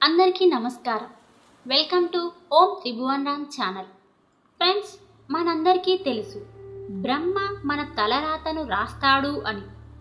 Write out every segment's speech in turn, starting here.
అందరికీ నమస్కారం welcome to Om Tribhuvan Ram channel friends మనందరికీ తెలుసు బ్రహ్మ మన తలరాతను రాస్తాడు అని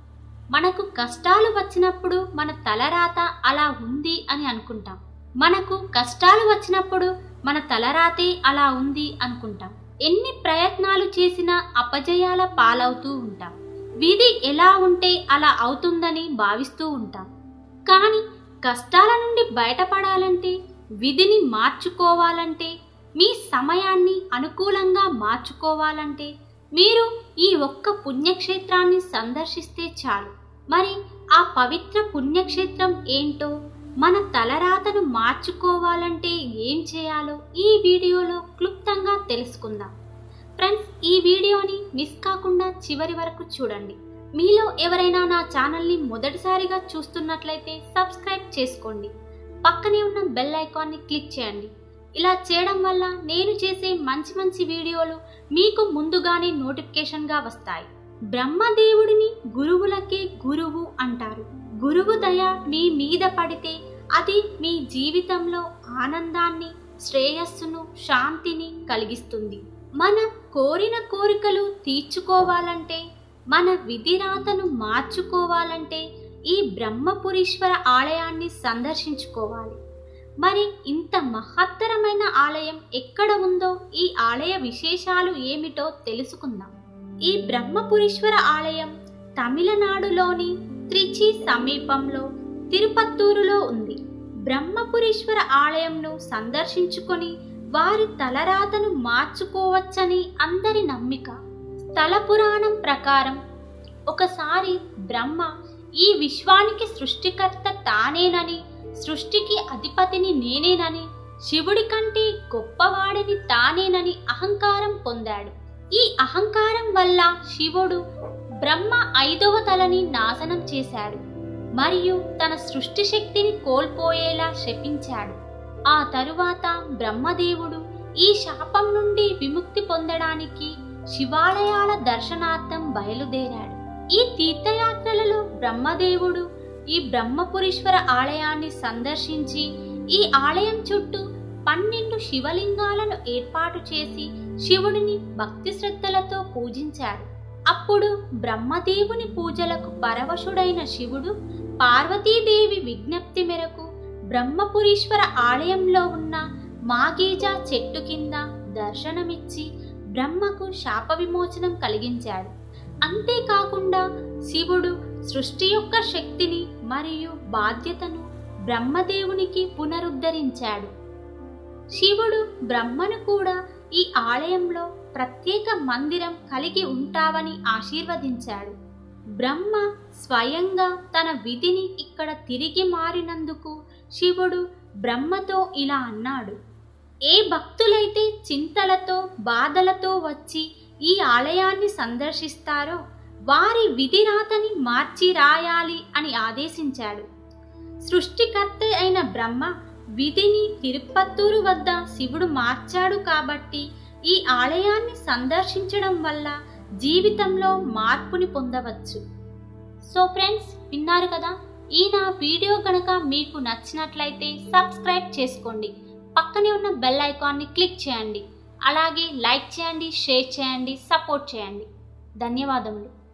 మనకు కష్టాలు వచ్చినప్పుడు మన తలరాత అలా ఉంది అని అనుకుంటాం మనకు కష్టాలు వచ్చినప్పుడు మన తలరాతే అలా ఉంది అనుకుంటాం ఎన్ని ప్రయత్నాలు చేసినా అపజయాల పాలవుతూ ఉంటాం విధి ఎలా ఉంటే అలా అవుతుందని భావిస్తూ ఉంటాం కానీ కష్టాల నుండి బయటపడాలంటే విధిని మార్చుకోవాలంటే మీ సమయాన్ని అనుకూలంగా మార్చుకోవాలంటే మీరు ఈ ఒక్క పుణ్యక్షేత్రాన్ని సందర్శిస్తే చాలు మరి ఆ పవిత్ర పుణ్యక్షేత్రం ఏంటో మన తలరాతను మార్చుకోవాలంటే ఏం చేయాలో ఈ వీడియోలో క్లుప్తంగా తెలుసుకుందాం ఫ్రెండ్స్ ఈ వీడియోని మిస్ కాకుండా చివరి వరకు చూడండి మీలో ఎవరైనా నా ఛానల్ని మొదటిసారిగా చూస్తున్నట్లయితే సబ్స్క్రైబ్ చేసుకోండి పక్కనే ఉన్న బెల్ ఐకాన్ని క్లిక్ చేయండి ఇలా చేయడం వల్ల నేను చేసే మంచి మంచి వీడియోలు మీకు ముందుగానే నోటిఫికేషన్గా వస్తాయి బ్రహ్మదేవుడిని గురువులకే గురువు అంటారు గురువు దయ మీ మీద పడితే అది మీ జీవితంలో ఆనందాన్ని శ్రేయస్సును శాంతిని కలిగిస్తుంది మనం కోరిన కోరికలు తీర్చుకోవాలంటే మన విధిరాతను మార్చుకోవాలంటే ఈ బ్రహ్మపురీశ్వర ఆలయాన్ని సందర్శించుకోవాలి మరి ఇంత మహత్తరమైన ఆలయం ఎక్కడ ఉందో ఈ ఆలయ విశేషాలు ఏమిటో తెలుసుకుందాం ఈ బ్రహ్మపురీశ్వర ఆలయం తమిళనాడులోని త్రిచి సమీపంలో తిరుపత్తూరులో ఉంది బ్రహ్మపురీశ్వర ఆలయంను సందర్శించుకొని వారి తలరాతను మార్చుకోవచ్చని అందరి నమ్మిక స్థల పురాణం ప్రకారం ఒకసారి బ్రహ్మ ఈ విశ్వానికి సృష్టికర్త తానేనని సృష్టికి అధిపతిని నేనేనని శివుడి కంటే గొప్పవాడిని తానేనని అహంకారం పొందాడు ఈ అహంకారం వల్ల శివుడు బ్రహ్మ ఐదవ తలని నాశనం చేశాడు మరియు తన సృష్టి శక్తిని కోల్పోయేలా శపించాడు ఆ తరువాత బ్రహ్మదేవుడు ఈ శాపం నుండి విముక్తి పొందడానికి శివాలయాల దర్శనార్థం బయలుదేరాడు ఈ తీర్థయాత్రలలో బ్రహ్మదేవుడు ఈ బ్రహ్మపురీశ్వర ఆలయాన్ని సందర్శించి ఈ ఆలయం చుట్టూ పన్నెండు శివలింగాలను ఏర్పాటు చేసి శివుడిని భక్తి శ్రద్ధలతో పూజించాడు అప్పుడు బ్రహ్మదేవుని పూజలకు పరవశుడైన శివుడు పార్వతీదేవి విజ్ఞప్తి మేరకు బ్రహ్మపురీశ్వర ఆలయంలో ఉన్న మాగీజా చెట్టు కింద దర్శనమిచ్చి బ్రహ్మకు శాప విమోచనం కలిగించాడు అంతేకాకుండా శివుడు సృష్టి యొక్క శక్తిని మరియు బాధ్యతను బ్రహ్మదేవునికి పునరుద్ధరించాడు శివుడు బ్రహ్మను కూడా ఈ ఆలయంలో ప్రత్యేక మందిరం కలిగి ఉంటావని ఆశీర్వదించాడు బ్రహ్మ స్వయంగా తన విధిని ఇక్కడ తిరిగి మారినందుకు శివుడు బ్రహ్మతో ఇలా అన్నాడు ఏ భక్తులైతే చింతలతో బాధలతో వచ్చి ఈ ఆలయాన్ని సందర్శిస్తారో వారి విధిరాతని మార్చి రాయాలి అని ఆదేశించాడు సృష్టికర్త అయిన బ్రహ్మ విధిని తిరుపత్తూరు వద్ద శివుడు మార్చాడు కాబట్టి ఈ ఆలయాన్ని సందర్శించడం వల్ల జీవితంలో మార్పుని పొందవచ్చు సో ఫ్రెండ్స్ విన్నారు కదా ఈ నా వీడియో కనుక మీకు నచ్చినట్లయితే సబ్స్క్రైబ్ చేసుకోండి పక్కనే ఉన్న బెల్ ఐకాన్ని క్లిక్ చేయండి అలాగే లైక్ చేయండి షేర్ చేయండి సపోర్ట్ చేయండి ధన్యవాదములు